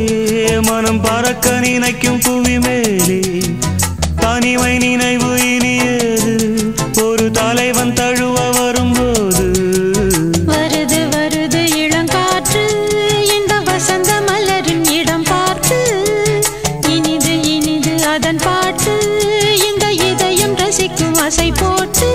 மனம் பறக்க நினைக்கும் புவி மேலே தனிமை நினைவு இனியது ஒரு தலைவன் தழுவ வரும்போது வருது வருது இளங்காற்று இந்த வசந்த மலரின் இடம் பார்த்து இனிது இனிது அதன் பாட்டு இந்த இதயம் ரசிக்கும் அசை போட்டு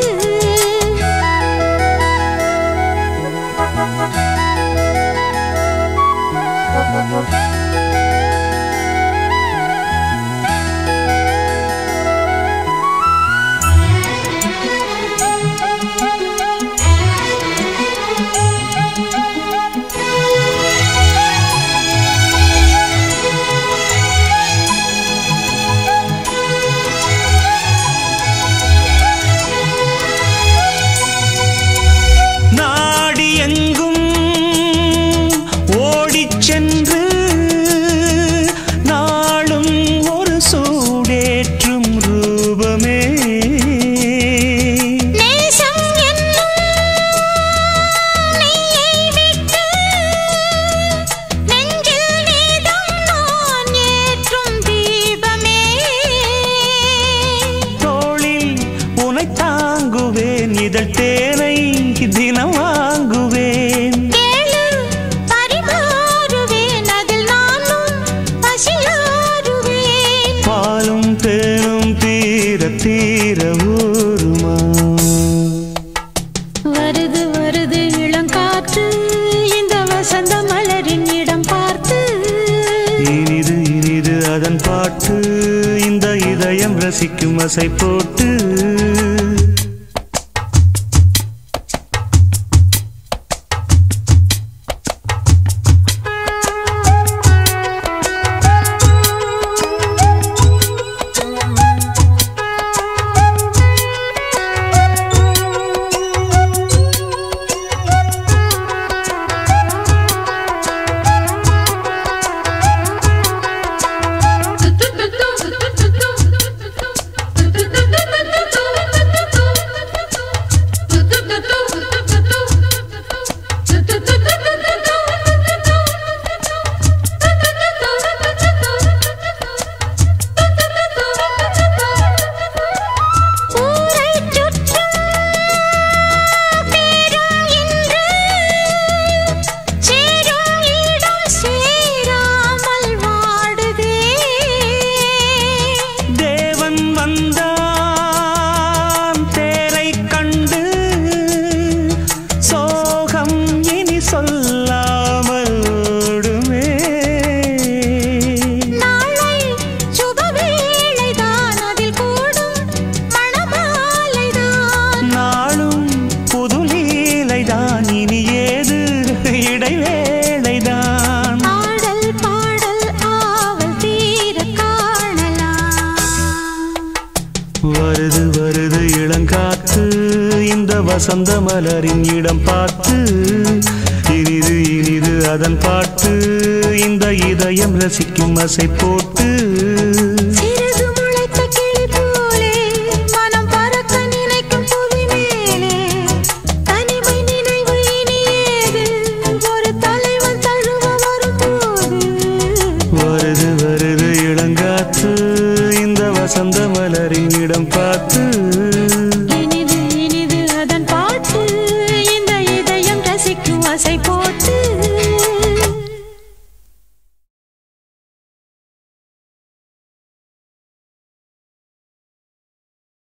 நாடி எங்கும் ஓடிச் சென்று நாளும் ஒரு சூடேற்றும் ரூபமே நேசம் என்னும் நெய்யை விட்டு நெஞ்சில் நீதம் நான் ஏற்றும் தீபமே தோளில் உனை தாங்குவேன் இதழ் தேனை தினம் வாங்குவேன் கேளு பரிமாறுவேன் அதில் நானும் பசியாறுவேன் பாலும் தேனும் தீர தீர ஊருமா வருது வருது இளங்காற்று இந்த வசந்த மலரின் இடம் பார்த்து இனிது இனிது அதன் பாட்டு இந்த இதயம் ரசிக்கும் அசை போட்டு ஊரைச் சுற்றும் பேரும் இன்று சேரும் இடம் சேராமல் வாடுதே தேவன் வந்தான் தேரை கண்டு சோகம் இனி சொல்லாமல் ஓடுமே நாளை சுபவேளைதான் அதில் கூடும் மணமாலைதான் நாளும் புது லீலைதான் இனி ஏது இடைவேளைதான் ஆடல் பாடல் ஆவல் தீர காணலாம் வருது வருது இளங்காத்து இந்த வசந்த மலரின் இடம் பார்த்து இனிது இனிது அதன் பாட்டு இந்த இதயம் ரசிக்கும் அசை போட்டு சிறகு முளைத்த கிளி போலே மனம் பறக்க நினைக்கும் புவி மேலே தனிமை நினைவு இனியேது ஒரு தலைவன் தழுவ வரும்போது வருது வருது இளங்காத்து இந்த வசந்த மலரின் இடம் பார்த்து